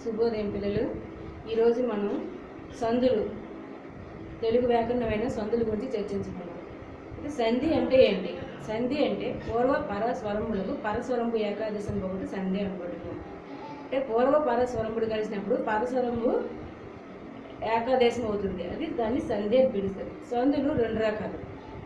శుభోదయం పిల్లలు ఈరోజు మనం సందులు తెలుగు వ్యాకరణమైన సందుల గురించి చర్చించుకున్నాం అయితే సంధి అంటే ఏంటి సంధి అంటే పూర్వ పర స్వరములకు పరస్వరంపు ఏకాదశం ఒకటి సంధి అనుకుంటున్నాం అంటే పూర్వ పర స్వరముడు కలిసినప్పుడు పరస్వరము ఏకాదేశం అవుతుంది అది దాన్ని సంధి అని పిలుస్తారు సందులు రెండు రకాలు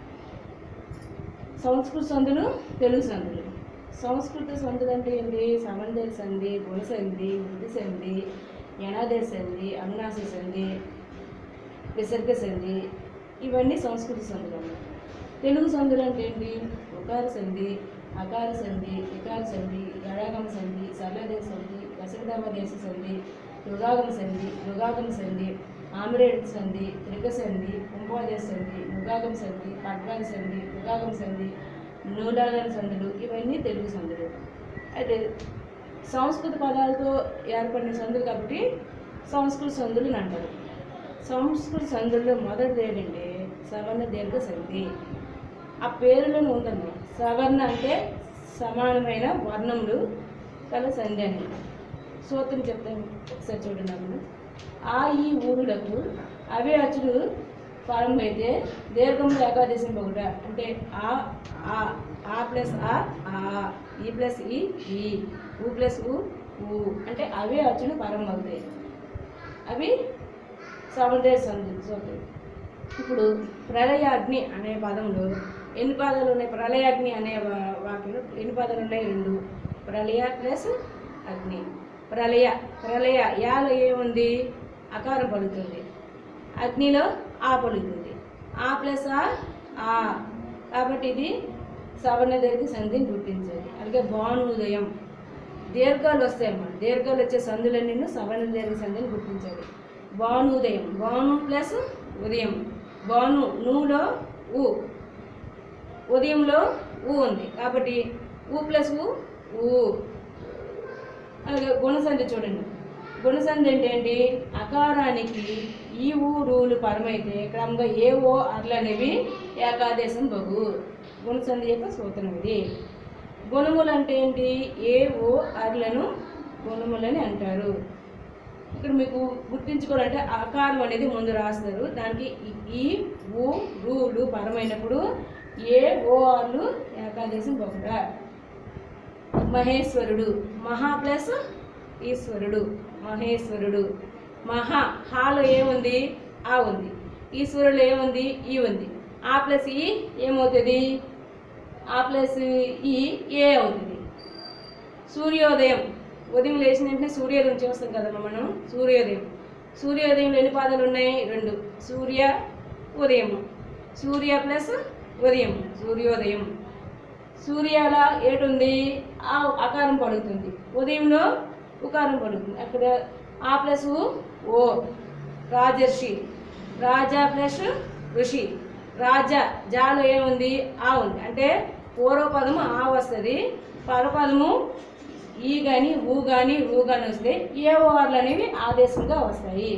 సంస్కృత సందులు తెలుగు సందులు సంస్కృత సందులు అంటే ఏంటి సమందరి సంధి గుణ సంధి వృద్ధి సంధి యనాదేశ సంధి అనునాస సంధి విసర్గ సంధి ఇవన్నీ సంస్కృత సందులు అన్నమాట తెలుగు సందులు అంటే ఏంటి ఉకార సంధి అకార సంధి వికార సంధి గడాగమ సంధి సరళదేశ సంధి వసగదామ దేశ సంధి యుగాగమ సంధి యుగాగమ సంధి ఆమిరేడ్ సంధి త్రిక సంధి కుంభోదేశ సంధి ముగాగం సంధి పట్వాది సంధి యుగాగం సంధి నూలాగన సంధులు ఇవన్నీ తెలుగు సంధులు అయితే సంస్కృత పదాలతో ఏర్పడిన సంధులు కాబట్టి సంస్కృత సంధులు అని అంటారు సంస్కృత సంధుల్లో మొదటిది ఏంటంటే సవర్ణ దీర్ఘ సంధి ఆ పేరులోనే ఉందన్నమాట సవర్ణ అంటే సమానమైన వర్ణములు కల సంధి అని సూత్రం చెప్తాను ఒకసారి చూడండి అమ్మ. ఆ ఈ ఊరులకు అవే అచ్చులు ప్రారంభమైతే దీర్ఘం ఏకాదశం ఒకట అంటే ఆ ఆ ఆ ప్లస్ ఆ ఆ ఈ ప్లస్ ఈ ఈ ఊ ప్లస్ ఊ ఊ అంటే అవే అచ్చులు ప్రారంభమవుతాయి అవి సముద్ర సంధి సూత్రం ఇప్పుడు ప్రళయాగ్ని అనే పదంలో ఎన్ని పదాలు ఉన్నాయి ప్రళయాగ్ని అనే వా- వాక్యంలో ఎన్ని పదాలు ఉన్నాయి రెండు ప్రళయ ప్లస్ అగ్ని ప్రళయ ప్రళయ యాలో ఏముంది అకారం పలుకుతుంది అగ్నిలో ఆ పలుకుతుంది ఆ ప్లస్ ఆ ఆ కాబట్టి ఇది సవర్ణ దీర్ఘ సంధిని గుర్తించాలి అలాగే భానుదయం దీర్ఘాలు వస్తాయమ్మా దీర్ఘాలు వచ్చే సందులన్నీ సవర్ణ దీర్ఘ సంధిని గుర్తించాలి భానుదయం భాను ప్లస్ ఉదయం భాను నూలో ఊ ఉదయంలో ఊ ఉంది కాబట్టి ఊ ప్లస్ ఊ ఊ అలాగే గుణసంధి చూడండి గుణసంధి అంటే ఏంటి అకారానికి ఈ ఊ రూలు పరమైతే క్రమంగా ఏ ఓ అర్లు అనేవి ఏకాదేశం బహు గుణసంధి యొక్క సూత్రం ఇది గుణములు అంటే ఏంటి ఏ ఓ అర్లను గుణములని అంటారు ఇక్కడ మీకు గుర్తించుకోవాలంటే ఆకారం అనేది ముందు రాస్తారు దానికి ఈ- ఈ ఊ రూలు పరమైనప్పుడు ఏ ఓ ఆర్లు ఏకాదేశం బహుట మహేశ్వరుడు మహా ప్లస్ ఈశ్వరుడు మహేశ్వరుడు మహా హాలో ఏముంది ఆ ఉంది ఈశ్వరుడు ఏముంది ఈ ఉంది ఆ ప్లస్ ఈ ఏమవుతుంది ఆ ప్లస్ ఈ ఏ అవుతుంది సూర్యోదయం ఉదయం లేచిన వెంటనే సూర్యోదయం చూస్తాం కదమ్మా మనం సూర్యోదయం సూర్యోదయంలో ఎన్ని పాదాలు ఉన్నాయి రెండు సూర్య ఉదయం సూర్య ప్లస్ ఉదయం సూర్యోదయం సూర్యాల ఏటుంది ఆ అకారం పలుకుతుంది ఉదయంలో ఉకారం పలుకుతుంది అక్కడ ఆ ప్లస్ ఉ, ఓ రాజర్షి రాజా ప్లస్ ఋషి రాజా జాలో ఏముంది ఆ ఉంది అంటే పూర్వపదము ఆ వస్తుంది పరపదము ఈ కానీ ఊ కానీ ఊ కానీ వస్తే ఏ ఓవర్లు అనేవి ఆదేశంగా వస్తాయి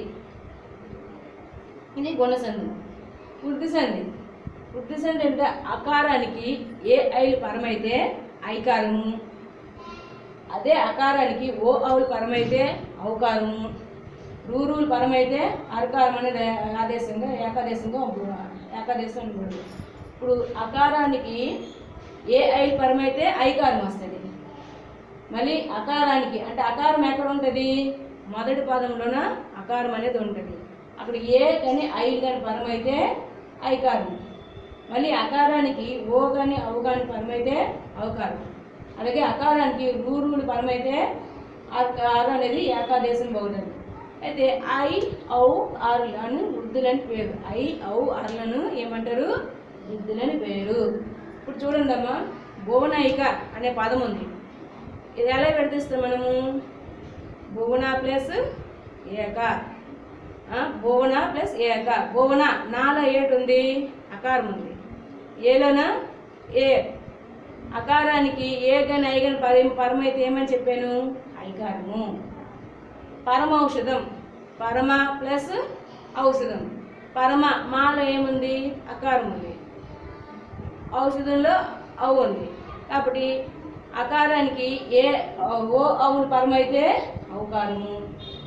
ఇది గుణసంధి వృద్ధి సంధి వృద్ధి సంధి అంటే అకారానికి ఏ ఐలు పరమైతే ఐకారము అదే అకారానికి ఓ అవులు పరమైతే ఔకారము రూరులు పరమైతే అరకారం అనేది ఆదేశంగా ఏకాదేశంగా ఉంటుంది. ఏకాదేశం ఉంటుంది ఇప్పుడు అకారానికి ఏ ఐలు పరమైతే ఐకారం వస్తుంది మళ్ళీ అకారానికి అంటే అకారం ఎక్కడ ఉంటుంది మొదటి పదంలోన అకారం అనేది ఉంటుంది అక్కడ ఏ కానీ ఐ కానీ పరమైతే ఐకారం మళ్ళీ అకారానికి ఓ కానీ అవు కానీ పరమైతే అవకారం అలాగే అకారానికి రూరులు పరమైతే ఆరు అనేది ఏకాదేశం బౌద్ధం అయితే ఐ ఔ ఆర్లు అని వృద్ధులని పేరు ఐ ఔ ఆర్లను ఏమంటారు వృద్ధులని పేరు ఇప్పుడు చూడండి అమ్మా భువనాయిక అనే పదం ఉంది ఇది ఎలా విడదీస్తాం మనము భువన ప్లస్ ఏక ఆ, భువన ప్లస్ ఏక భువన నాలో ఏటు ఉంది అకారం ఉంది ఏలోన ఏ అకారానికి ఏ గని ఐగని పరి పరమైతే ఏమని చెప్పాను ఐకారము పరమౌషధం పరమ ప్లస్ ఔషధం పరమ మాలో ఏముంది అకారం ఉంది ఔషధంలో అవు ఉంది కాబట్టి అకారానికి ఏ ఓ అవులు పరమైతే ఔకారము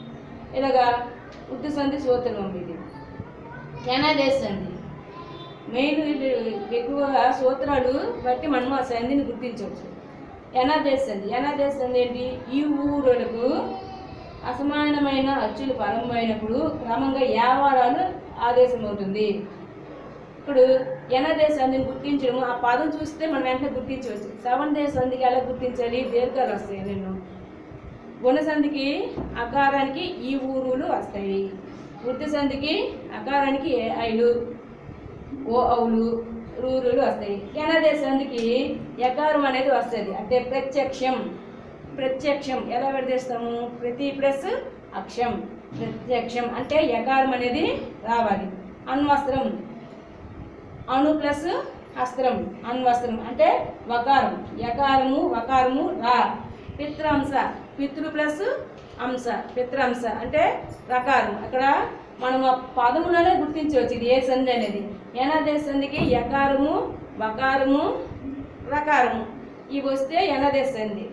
ఇలాగా ఉద్దు సంధి సూత్రం ఇది ఎనాదేశ సంధి మెయిన్ ఇది ఎక్కువగా సూత్రాలు బట్టి మనం ఆ సంధిని గుర్తించవచ్చు ఎనాదేశ సంధి ఎనాదేశ సంధి ఏంటి ఈ ఊరులకు అసమానమైన అచ్చులు ప్రారంభమైనప్పుడు క్రమంగా యావారాలు ఆదేశం అవుతుంది ఇప్పుడు ఎనదే సంధిని గుర్తించడం ఆ పదం చూస్తే మనం వెంటనే గుర్తించవచ్చు సెవెన్ డే సంధికి ఎలా గుర్తించాలి దీర్ఘాలు వస్తాయి నేను గుణ సంధికి అకారానికి ఈ ఊరులు వస్తాయి వృద్ధి సంధికి అకారానికి ఏ ఐలు ఓ అవులు రూరులు వస్తాయి ఎనదే సంధికి యకారం అనేది వస్తుంది అంటే ప్రత్యక్షం ప్రత్యక్షం ఎలా విడదీస్తాము ప్రతి ప్లస్ అక్షం ప్రత్యక్షం అంటే యకారం అనేది రావాలి అన్వస్త్రం అణు ప్లస్ అస్త్రం అన్వస్త్రం అంటే వకారం యకారము వకారము రా పిత్రాంశ పితృ ప్లస్ అంశ పిత్రాంశ అంటే రకారం అక్కడ మనం ఆ పదములోనే గుర్తించవచ్చు ఇది ఏ సంధి అనేది ఎనదే సంధికి యకారము వకారము రకారము ఇవి వస్తే ఎనదే సంధి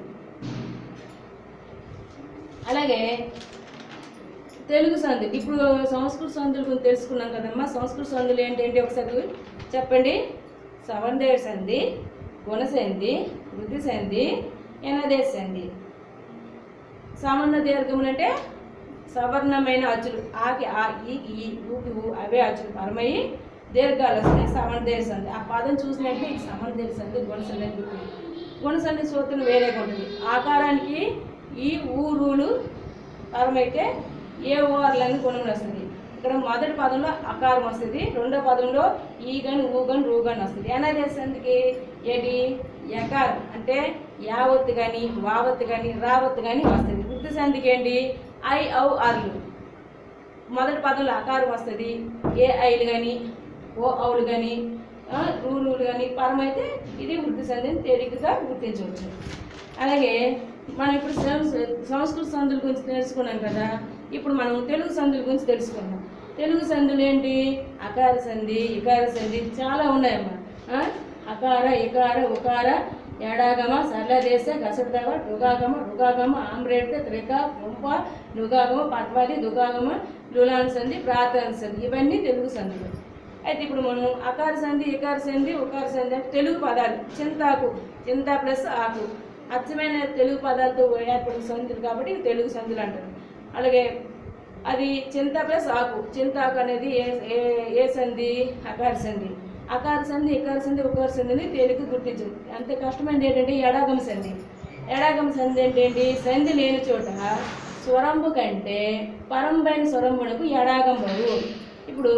అలాగే తెలుగు సంధులు ఇప్పుడు సంస్కృత సంధుల గురించి తెలుసుకున్నాం కదమ్మా సంస్కృత సంధులు ఏంటంటే ఒకసారి చెప్పండి సవర్ణదేవ సంధి గుణసంధి వృద్ధి సంధి ఎనదేశ సంధి సామాన్య దీర్ఘములు అంటే సవర్ణమైన అచ్చులు ఆకి ఆ ఈ ఈ ఊకి ఊ అవే అచ్చులు పరమయ్యి దీర్ఘాలు వస్తాయి సవర్ణదేశ సంధి ఆ పదం చూసినట్టు ఈ సవర్ణదేశ సంధి గుణసంధి అని గుర్తుంది గుణసంధి సూత్రం వేరేగా ఉంటుంది ఆకారానికి ఈ ఊరులు పరమైతే ఏ ఓఆర్లని గుణం వస్తుంది ఇక్కడ మొదటి పదంలో అకారం వస్తుంది రెండో పదంలో ఈ గని ఊ గని రూ గని వస్తుంది ఎనదేశానికి ఏంటి యకారం అంటే యావత్తు కానీ వావత్తు కానీ రావత్తు కానీ వస్తుంది వృద్ధి సంధికి ఏంటి ఐ ఔ ఆర్లు మొదటి పదంలో అకారం వస్తుంది ఏ ఐలు కానీ ఓ అవులు కానీ రూలు కానీ పరమైతే ఇది వృద్ధి సంధిని తేలికగా గుర్తించవచ్చు అలాగే మనం ఇప్పుడు సంస్- సంస్కృత సంధుల గురించి తెలుసుకున్నాం కదా ఇప్పుడు మనం తెలుగు సంధుల గురించి తెలుసుకుందాం తెలుగు సంధులు ఏంటి అకార సంధి ఇకార సంధి చాలా ఉన్నాయమ్మా ఆ? అకార ఇకార ఉకార ఎడాగమ సరళదేశ గసడదవ రుగాగమ రుగాగమ ఆమ్రేట్ త్రిక పుంప నుగాగమ పద్మాది దుగాగమ లులాన్ సంధి ప్రార్థన సంధి ఇవన్నీ తెలుగు సంధులు అయితే ఇప్పుడు మనం అకార సంధి ఇకార సంధి ఉకార సంధి అంటే తెలుగు పదాలు చింతాకు చింత ప్లస్ ఆకు అచ్చమైన తెలుగు పదాలతో ఏర్పడిన సంధులు కాబట్టి ఇవి తెలుగు సంధులు అంటారు అలాగే అది చింత ప్లస్ ఆకు చింతాకు అనేది ఏ ఏ ఏ సంధి అకార సంధి అకార సంధి ఇకార సంధి ఉకార సంధిని తేలిక గుర్తించదు అంతే కష్టమైనది ఏంటంటే ఎడాగమ సంధి ఎడాగమ సంధి ఏంటంటే సంధి లేని చోట స్వరంబు కంటే పరంబైన స్వరంబునకు ఎడాగంబరు ఇప్పుడు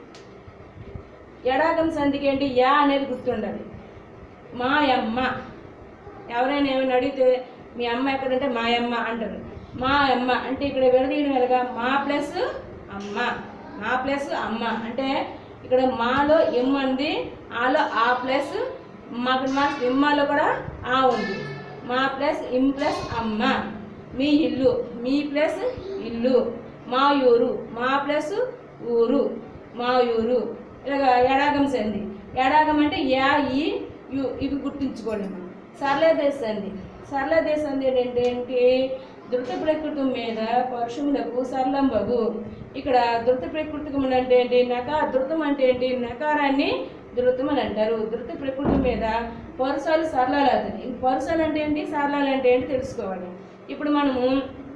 ఎడాగం సంధికి ఏంటి యా అనేది గుర్తుండాలి మా అమ్మ ఎవరైనా ఏమైనా అడిగితే మీ అమ్మ ఎక్కడంటే మా అమ్మ అంటారు మా అమ్మ అంటే ఇక్కడ విడదీయడం ఎలాగా మా ప్లస్ అమ్మ మా ప్లస్ అమ్మ అంటే ఇక్కడ మాలో ఎమ్ ఉంది ఆలో ఆ ప్లస్ మాకు మా ఇమ్మలో కూడా ఆ ఉంది మా ప్లస్ ఇమ్ ప్లస్ అమ్మ మీ ఇల్లు మీ ప్లస్ ఇల్లు మా ఊరు మా ప్లస్ ఊరు మా ఊరు ఇలాగ ఎడాగం సంధి ఎడాగం అంటే యా ఈ యు ఇవి గుర్తుంచుకోండి మనం సరళదేశ సంధి సరళదేశ సంధి ఏంటంటే ధృత ప్రకృతం మీద పరుషములకు సరళంబగు ఇక్కడ ధృత ప్రకృతికం అంటే ఏంటి నకా ధృతం అంటే ఏంటి నకారాన్ని ధృతం అని అంటారు ధృత ప్రకృతి మీద పరుసాలు సరళాలు అవుతుంది పరుసాలు అంటే ఏంటి సరళాలు అంటే ఏంటి తెలుసుకోవాలి ఇప్పుడు మనము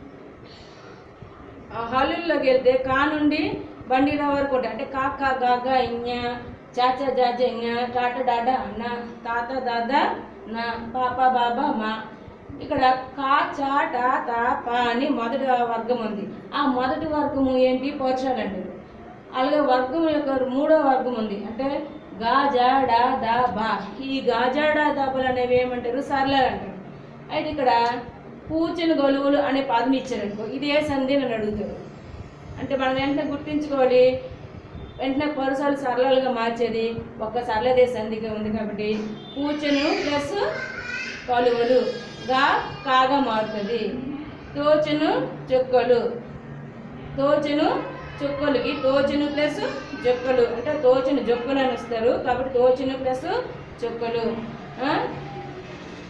ఆ హాలుల్లోకి వెళ్తే కా నుండి బండిరా వరకు ఉంటాయి అంటే కాక గాగ ఇඤ చాచా జాజ ఇඤ టాట డాడ అన్న తాత దాద నా పాప బాబా మా ఇక్కడ కా చా టా తా పా అని మొదటి వర్గం ఉంది ఆ మొదటి వర్గము ఏంటి పరుషాలు అంటారు అలాగే వర్గం యొక్క మూడో వర్గం ఉంది అంటే గా జా డా దా బా ఈ గా జా డా దాబలు అనేవి ఏమంటారు సరళాలు అంటారు అయితే ఇక్కడ కూర్చుని గొలువులు అనే పదం ఇచ్చారనుకో ఇది ఏ సంధి అని అడుగుతారు అంటే మనం వెంటనే గుర్తించుకోవాలి వెంటనే పరుసాలు సరళాలుగా మార్చేది ఒక్క సరళదే సంధిగా ఉంది కాబట్టి కూర్చును ప్లస్ కొలువలు గా కాగా మారుతుంది తోచును చుక్కలు తోచును చుక్కలకి తోచును ప్లస్ జొక్కలు అంటే తోచును జొక్కలు అని వస్తారు కాబట్టి తోచును ప్లస్ చుక్కలు ఆ?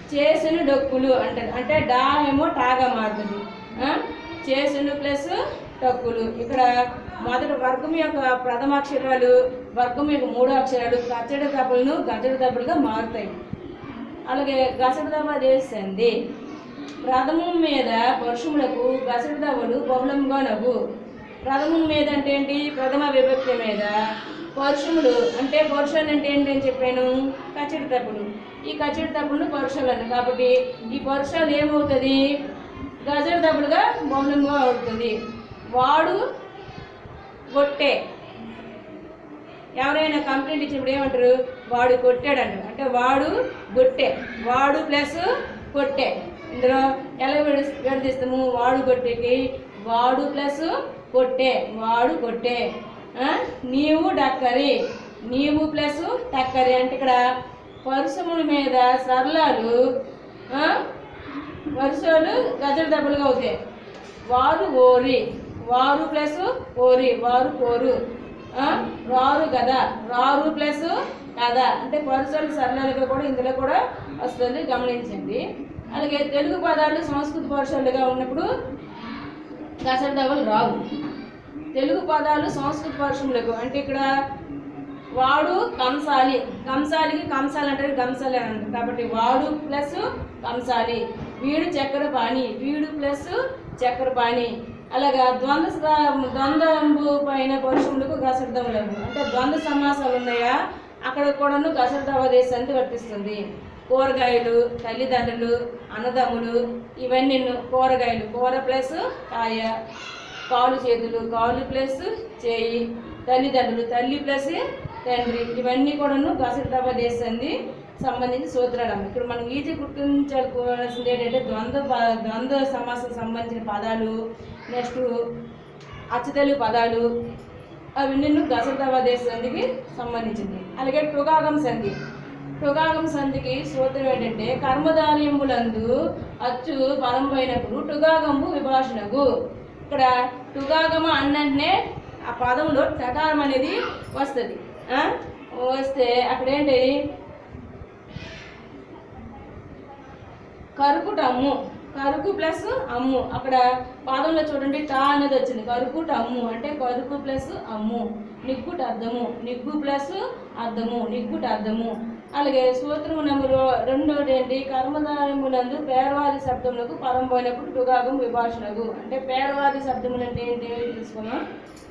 చేసును డొక్కులు అంటారు అంటే డా ఏమో టాగా మారుతుంది ఆ? చేసును ప్లస్ టక్కులు ఇక్కడ మొదటి వర్గం యొక్క ప్రథమ అక్షరాలు వర్గం యొక్క మూడో అక్షరాలు కచ్చడి దెబ్బలను గచ్చడి దెబ్బలుగా మారుతాయి అలాగే గసడి దెబ్బ చేసింది ప్రథమం మీద పరుషములకు గసడి దెబ్బలు బహుళంగా నవ్వు ప్రథమం మీద అంటే ఏంటి ప్రథమ విభక్తి మీద పరుషములు అంటే పరుషాలు అంటే ఏంటి అని చెప్పాను కచ్చడి దెబ్బలు ఈ కచ్చడి దెబ్బలను పరుషాలు అన్న కాబట్టి ఈ పరుషాలు ఏమవుతుంది గజడి దెబ్బలుగా బహుళంగా అవుతుంది వాడు గొట్టే ఎవరైనా కంప్లైంట్ ఇచ్చినప్పుడు ఏమంటారు వాడు కొట్టాడు అంటారు అంటే వాడు గొట్టే వాడు ప్లస్ కొట్టే ఇందులో ఎలా విడ- విడదీస్తాము వాడు కొట్టేకి వాడు ప్లస్ కొట్టే వాడు కొట్టే ఆ? నీవు డక్కరి నీవు ప్లస్ టక్కరి అంటే ఇక్కడ పరుసముల మీద సరళాలు ఆ? వరుసలు గజల దెబ్బలుగా అవుతాయి వారు ఓరి వారు ప్లస్ ఓరి వారు కోరు ఆ, రారు గద రారు ప్లస్ కథ అంటే పరుసలు సరళాలుగా కూడా ఇందులో కూడా వస్తుంది గమనించండి అలాగే తెలుగు పదాలు సంస్కృత పరుషాలుగా ఉన్నప్పుడు గసల దెబ్బలు రావు తెలుగు పదాలు సంస్కృత పరుషములకు అంటే ఇక్కడ వాడు కంసాలి కంసాలికి కంసాలి అంటారు కంసాలి అని అంటారు కాబట్టి వాడు ప్లస్ కంసాలి వీడు చక్కెర పాని వీడు ప్లస్ చక్కెర పాని అలాగా ద్వంద్వ స- ద్వంద్వంబు పైన పరుషములకు గసర్దములకు అంటే ద్వంద్వ సమాసాలు ఉన్నాయా అక్కడ కూడాను గసర్దవ దేశానికి వర్తిస్తుంది కూరగాయలు తల్లిదండ్రులు అన్నదమ్ములు ఇవన్నీ కూరగాయలు కూర ప్లస్ కాయ కాలు చేతులు కాలు ప్లస్ చేయి తల్లిదండ్రులు తల్లి ప్లస్ తండ్రి ఇవన్నీ కూడాను గసటవ దేశాన్ని సంబంధించి సూత్రాలు అమ్మ ఇక్కడ మనం ఈజీ గుర్తించాల్సింది ఏంటంటే ద్వంద్వ ప- ద్వంద్వ సమాసం సంబంధించిన పదాలు నెక్స్ట్ అచ్చతెలు పదాలు అవి నిన్ను గసటవ దేశానికి సంబంధించింది అలాగే టుగాగం సంధి టుగాగం సంధికి సూత్రం ఏంటంటే కర్మధాన్యములందు అచ్చు పరంపైనప్పుడు టుగాగంబు విభాషణకు ఇక్కడ టుగాగమ అన్నంటనే ఆ పదంలో టకారం అనేది వస్తుంది ఆ? వస్తే అక్కడ ఏంటి కరుకుట అమ్ము కరుకు ప్లస్ అమ్ము అక్కడ పాదంలో చూడండి టా అనేది వచ్చింది కరుకుట అమ్ము అంటే కరుకు ప్లస్ అమ్ము నిగ్గుట అద్దము నిగ్గు ప్లస్ అద్దము నిగ్గుట అద్దము అలాగే సూత్రము నెంబర్ రెండోది ఏంటి కర్మధారములందు పేరవాది శబ్దములకు పరంపోయినప్పుడు టుగాగం విభాషణకు అంటే పేరవాది శబ్దములు అంటే ఏంటి తెలుసుకున్నాం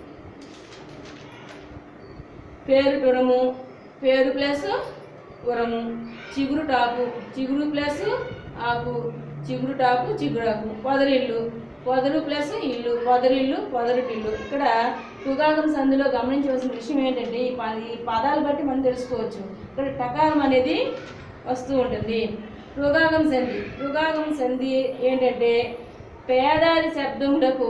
పేరు టురము పేరు ప్లస్ ఉరము చిగురు టాకు చిగురు ప్లస్ ఆకు చిగురు టాకు చిగురాకు పొదరిల్లు పొదరు ప్లస్ ఇల్లు పొదరిల్లు పొదరుటిల్లు ఇక్కడ టుగాగం సంధిలో గమనించవలసిన విషయం ఏంటంటే ఈ ప- ఈ పదాలు బట్టి మనం తెలుసుకోవచ్చు ఇక్కడ టకారం అనేది వస్తూ ఉంటుంది రుగాగం సంధి రుగాగం సంధి ఏంటంటే పేదాది శబ్దములకు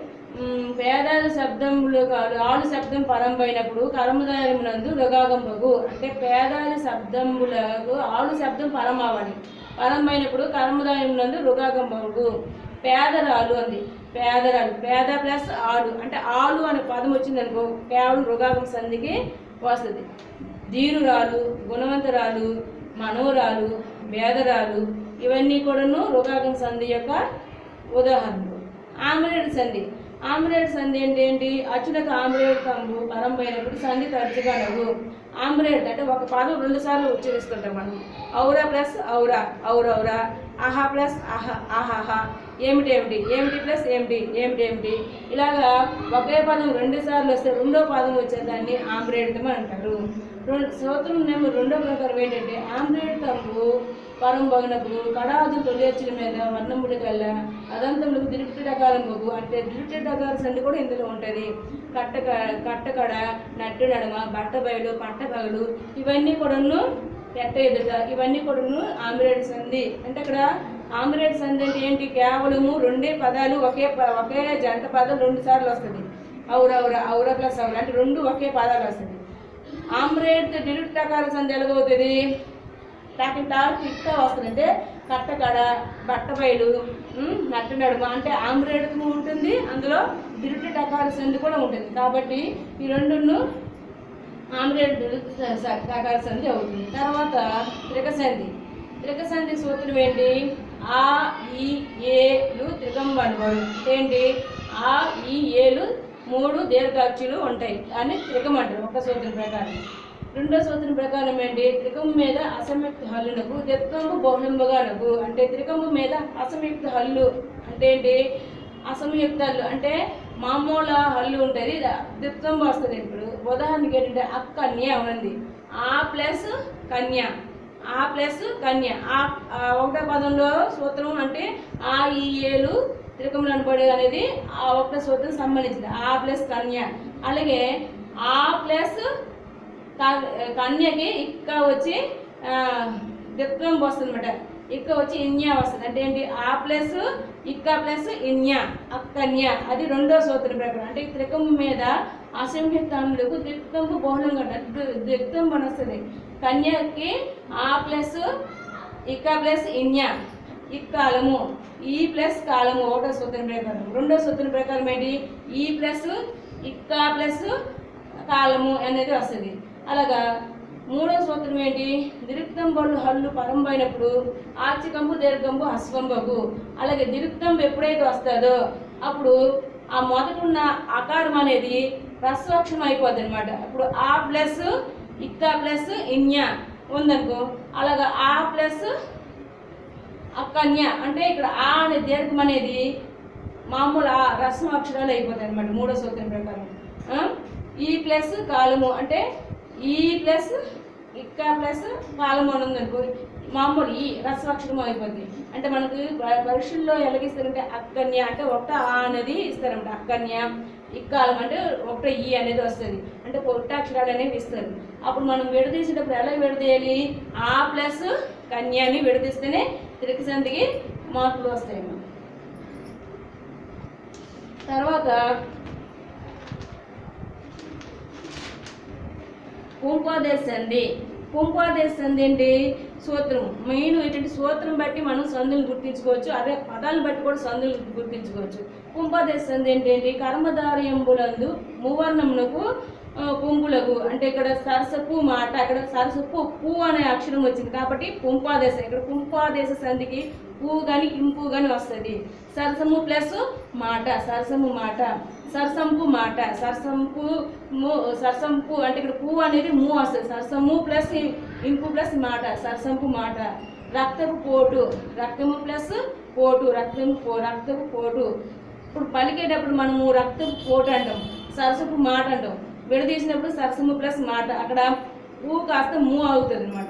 మ్, పేదాది శబ్దములు కాదు ఆలు శబ్దం పరంపైనప్పుడు కర్మదాయమునందు రుగాగంబగు అంటే పేదాది శబ్దములకు ఆలు శబ్దం పరం అవ్వాలి పరంపైనప్పుడు కర్మదాయమునందు రుగాగంబగు పేదరాలు అంది పేదరాలు పేద ప్లస్ ఆలు అంటే ఆలు అనే పదం వచ్చిందనుకో కేవలం రుగాగం సంధికి వస్తుంది ధీరురాలు గుణవంతురాలు మనోరాలు వేదరాలు ఇవన్నీ కూడాను రుగాగం సంధి యొక్క ఉదాహరణలు ఆమ్రేడ్ సంధి ఆమ్రేడ్ సంధి అంటే ఏంటి అచ్చులకు ఆమ్రేడ్ తంబు పరంపైనప్పుడు సంధి తరచుగా నవ్వు ఆమ్రేడ్ అంటే ఒక పదం రెండు సార్లు ఉచ్చరిస్తుంటాం మనం ఔరా ప్లస్ ఔరా ఔరౌరా ఆహా ప్లస్ ఆహా ఆహాహా ఏమిటి ఏమిటి ఏమిటి ప్లస్ ఏమిటి ఏమిటి ఏమిటి ఇలాగా ఒకే పదం రెండు సార్లు వస్తే రెండో పదం వచ్చేదాన్ని ఆమ్రేడ్తం అంటారు రెండు సూత్రం నెంబర్ రెండో ప్రకారం ఏంటంటే ఆమ్రేడ్ తంబు పరం బగినప్పుడు కడాదు తొలియచ్చుల మీద వర్ణముడి కల్లా అదంతములకు దిరిపిటి డకాలం బొగ్గు అంటే దిరిపిటి డకాల సండి కూడా ఇందులో ఉంటుంది కట్ట కట్టకడ నట్టు నడమ బట్ట బయలు పట్ట పగలు ఇవన్నీ కూడాను పెట్ట ఎదుట ఇవన్నీ కూడాను ఆమ్రేడ్ సంధి అంటే అక్కడ ఆమ్రేడ్ సంధి అంటే ఏంటి కేవలము రెండే పదాలు ఒకే ప- ఒకే జంట పదం రెండు సార్లు వస్తుంది ఔర ఔర ఔర ప్లస్ ఔర అంటే రెండు ఒకే పదాలు వస్తుంది ఆమ్రేడ్ డిరిట్ డకాల సంధి ఎలాగవుతుంది టాకింగ్ టాక్ తిట్టా వస్తుందంటే కట్టకడ బట్టబయలు ఉమ్, నట్ట నడుమ అంటే ఆమ్రేడుకు ఉంటుంది అందులో దిరుటి టకార సంధి కూడా ఉంటుంది కాబట్టి ఈ రెండును ఆమ్రేడ్ టకార సంధి అవుతుంది తర్వాత త్రికసంధి త్రికసంధి సూత్రం ఏంటి ఆ ఈ ఏలు త్రికంబనబడు ఏంటి ఆ ఈ ఏలు మూడు దీర్ఘాక్షులు ఉంటాయి అని త్రికం అంటారు ఒక సూత్రం ప్రకారం రెండో సూత్రం ప్రకారం ఏంటి త్రికము మీద అసంయుక్త హల్లునకు దిత్వంబు బహుళంబుగానకు అంటే త్రికము మీద అసంయుక్త హల్లు అంటే ఏంటి అసంయుక్త హల్లు అంటే మామూలు హల్లు ఉంటుంది దిత్వం వస్తుంది ఇప్పుడు ఉదాహరణకి ఏంటంటే అక్కన్య ఉంది ఆ ప్లస్ కన్య ఆ ప్లస్ కన్య ఆ ఆ ఒకటో పదంలో సూత్రం అంటే ఆ ఈ ఏలు త్రికములు అనబడి అనేది ఆ ఒకటో సూత్రం సంబంధించింది ఆ ప్లస్ కన్య అలాగే ఆ ప్లస్ క- కన్యకి ఇక్క వచ్చి ఆ, దిత్వం వస్తుంది అనమాట ఇక్క వచ్చి ఇన్య వస్తుంది అంటే ఏంటి ఆ ప్లస్ ఇక్క ప్లస్ ఇన్య అక్కన్య అది రెండో సూత్రం ప్రకారం అంటే ఈ త్రికం మీద అసంయుక్తములకు దిక్తంపు బహుళంగా ఉంటుంది. దిక్తం వస్తుంది కన్యకి ఆ ప్లస్ ఇక్క ప్లస్ ఇన్య ఇక్కాలము ఈ ప్లస్ కాలము ఒకటో సూత్రం ప్రకారం రెండో సూత్రం ప్రకారం ఏంటి ఈ ప్లస్ ఇక్కా ప్లస్ కాలము అనేది వస్తుంది అలాగా మూడో సూత్రం ఏంటి దిరుక్తం బళ్ళు హల్లు పరంబైనప్పుడు ఆర్చికంబు దీర్ఘంబు హస్వంబకు అలాగే దిరుక్తం ఎప్పుడైతే వస్తుందో అప్పుడు ఆ మొదటున్న ఆకారం అనేది రస్వక్షం అయిపోద్ది అనమాట ఇప్పుడు ఆ ప్లస్ ఇక్కా ప్లస్ ఇన్య ఉందనుకో అలాగా ఆ ప్లస్ అక్కన్య అంటే ఇక్కడ ఆ అనే దీర్ఘం అనేది మామూలు ఆ రసం అక్షరాలు అయిపోతాయి అనమాట మూడో సూత్రం ప్రకారం ఆ? ఈ ప్లస్ కాలము అంటే ఈ ప్లస్ ఇక్క ప్లస్ కాలము అని ఉందనుకో మామూలు ఈ రసవక్షరం అయిపోద్ది అంటే మనకు ప- పరీక్షల్లో ఎలాగిస్తారంటే అక్కన్య అంటే ఒకట ఆ అనేది ఇస్తారన్నమాట అక్కన్య ఇక్కాలం అంటే ఒకట ఈ అనేది వస్తుంది అంటే పొట్టాక్షరాలు అనేవి ఇస్తారు అప్పుడు మనం విడదీసేటప్పుడు ఎలా విడదీయాలి ఆ ప్లస్ కన్యాని విడదీస్తేనే తిరిగి సందికి మార్కులు వస్తాయి తర్వాత కుంపాదేశ సంధి కుంపాదేశ సంధి ఏంటి సూత్రం మెయిన్ ఏంటంటే సూత్రం బట్టి మనం సందులు గుర్తించుకోవచ్చు అదే పదాలను బట్టి కూడా సందులు గుర్తించుకోవచ్చు కుంపాదేశ సంధి ఏంటంటే కర్మధారయంబులందు మూవర్ణమునకు ఆ, పుంపులకు అంటే ఇక్కడ సరసపు మాట అక్కడ సరసపు పూ అనే అక్షరం వచ్చింది కాబట్టి పుంపాదేశ ఇక్కడ పుంపాదేశ సంధికి పూ కానీ ఇంపు కానీ వస్తుంది సరసము ప్లస్ మాట సరసము మాట సరసంపు మాట సరసంపు ము సరసంపు అంటే ఇక్కడ పూ అనేది మూ వస్తుంది సరసము ప్లస్ ఇంపు ప్లస్ మాట సరసంపు మాట రక్తపు పోటు రక్తము ప్లస్ పోటు రక్తము పో రక్తపు పోటు ఇప్పుడు పలికేటప్పుడు మనము రక్తపు పోటు అంటాం సరసపు మాట అంటాం విడదీసినప్పుడు సరసము ప్లస్ మాట అక్కడ ఊ కాస్త మూ అవుతుంది అనమాట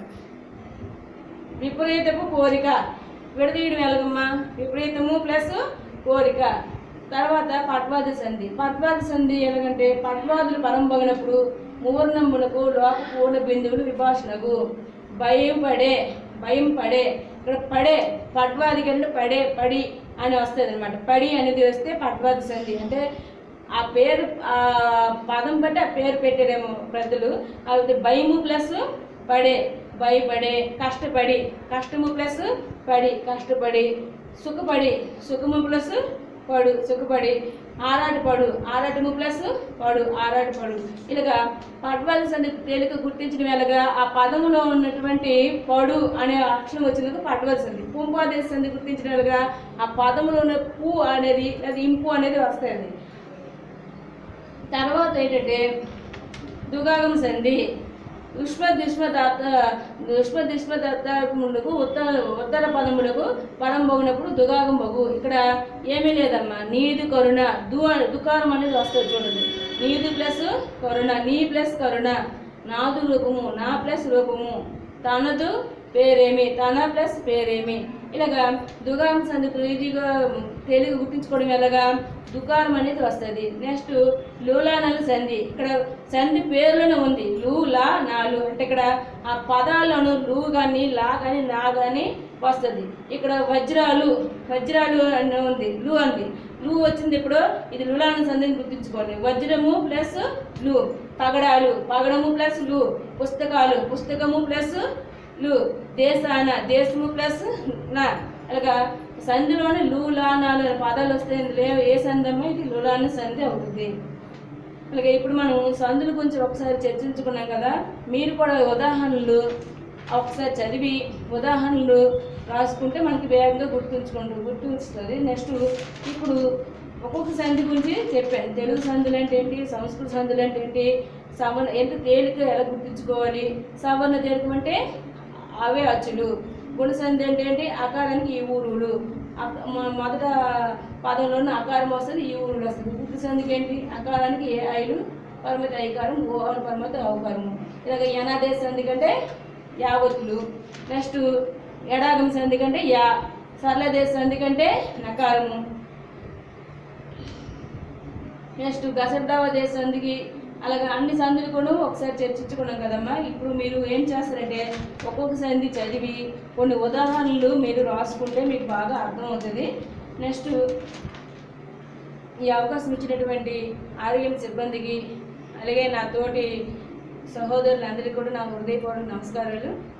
విపరీతపు కోరిక విడదీయడం ఎలాగమ్మా విపరీతము ప్లస్ కోరిక తర్వాత పట్వాది సంధి పట్వాది సంధి ఎలాగంటే పట్వాదులు పరంపగినప్పుడు మూర్ణములకు లోక పూర్ణ బిందువులు విభాషణకు భయం పడే భయం పడే ఇక్కడ పడే పట్వాది కంటే పడే పడి అని వస్తుంది అనమాట పడి అనేది వస్తే పట్వాది సంధి అంటే ఆ పేరు ఆ పదం బట్టి ఆ పేరు పెట్టారేమో పెద్దలు అది భయము ప్లస్ పడే భయపడే కష్టపడి కష్టము ప్లస్ పడి కష్టపడి సుఖపడి సుఖము ప్లస్ పడు సుఖపడి ఆరాట పడు ఆరాటము ప్లస్ పడు ఆరాట పడు ఇలాగా పడ్వాల్సి అంటే తేలిక గుర్తించడం ఎలాగా ఆ పదములో ఉన్నటువంటి పడు అనే అక్షరం వచ్చినందుకు పట్టవలసి ఉంది పుంపాదేశ సంధి గుర్తించడం ఎలాగా ఆ పదములో ఉన్న పూ అనేది అది ఇంపు అనేది వస్తుంది తర్వాత ఏంటంటే దుగాగం సంధి దుష్మ దుష్మదత్త దుష్మ దుష్మదత్తములకు ఉత్తర ఉత్తర పదములకు పరం బొగినప్పుడు దుగాగం బగు ఇక్కడ ఏమీ లేదమ్మా నీది కరుణ దు అనే- దుకారం అనేది వస్తుంది చూడండి నీది ప్లస్ కరుణ నీ ప్లస్ కరుణ నాదు రూపము నా ప్లస్ రూపము తనదు పేరేమి తన ప్లస్ పేరేమి ఇలాగా దుగాం సందుకు ఈజీగా తెలుగు గుర్తించుకోవడం ఎలాగా దుకారం అనేది వస్తుంది నెక్స్ట్ లూలానలు సంధి ఇక్కడ సంధి పేరులోనే ఉంది లూ లా నాలు అంటే ఇక్కడ ఆ పదాలను లూ కానీ లా కానీ నా కానీ వస్తుంది ఇక్కడ వజ్రాలు వజ్రాలు అని ఉంది లూ అంది లూ వచ్చింది ఇప్పుడు ఇది లులాన సంధిని గుర్తించుకోండి వజ్రము ప్లస్ లూ పగడాలు పగడము ప్లస్ లూ పుస్తకాలు పుస్తకము ప్లస్ లు దేశాన దేశము ప్లస్ నా అలాగా సంధిలోనే లు లా నాలు అనే పదాలు వస్తే ఇందులో ఏ సంధమో ఇది లులాన సంధి అవుతుంది అలాగే ఇప్పుడు మనం సంధుల గురించి ఒకసారి చర్చించుకున్నాం కదా మీరు కూడా ఉదాహరణలు ఒకసారి చదివి ఉదాహరణలు రాసుకుంటే మనకి వేగంగా గుర్తుంచుకుంటూ గుర్తుంచుతుంది నెక్స్ట్ ఇప్పుడు ఒక్కొక్క సంధి గురించి చెప్పాను తెలుగు సంధులు అంటే ఏంటి సంస్కృత సంధులు అంటే ఏంటి సవర్ణ ఎంత తేలిక ఎలా గుర్తుంచుకోవాలి సవర్ణ దీర్ఘం అంటే అవే అచ్చులు గుణ సంధి అంటే ఏంటి అకారానికి ఈ ఊరులు అక- మొ- మొదట పదంలోనే అకారం వస్తుంది ఈ ఊరులు వస్తుంది వృద్ధి సంధికి ఏంటి అకారానికి ఏ ఐలు పరమతి ఐకారం ఓహన పరమతి అవకారము ఇలాగ యనాదేశ సంధి కంటే యావత్తులు నెక్స్ట్ ఎడాగం సంధి కంటే యా సరళదేశ సంధి కంటే నకారము నెక్స్ట్ గసర్దావ దేశ సంధికి అలాగే అన్ని సంధులు కూడా ఒకసారి చర్చించుకున్నాం కదమ్మా ఇప్పుడు మీరు ఏం చేస్తారంటే ఒక్కొక్క సంధి చదివి కొన్ని ఉదాహరణలు మీరు రాసుకుంటే మీకు బాగా అర్థమవుతుంది నెక్స్ట్ ఈ అవకాశం ఇచ్చినటువంటి ఆరోగ్యం సిబ్బందికి అలాగే నా తోటి సహోదరులందరికీ కూడా నా హృదయపూర్వక నమస్కారాలు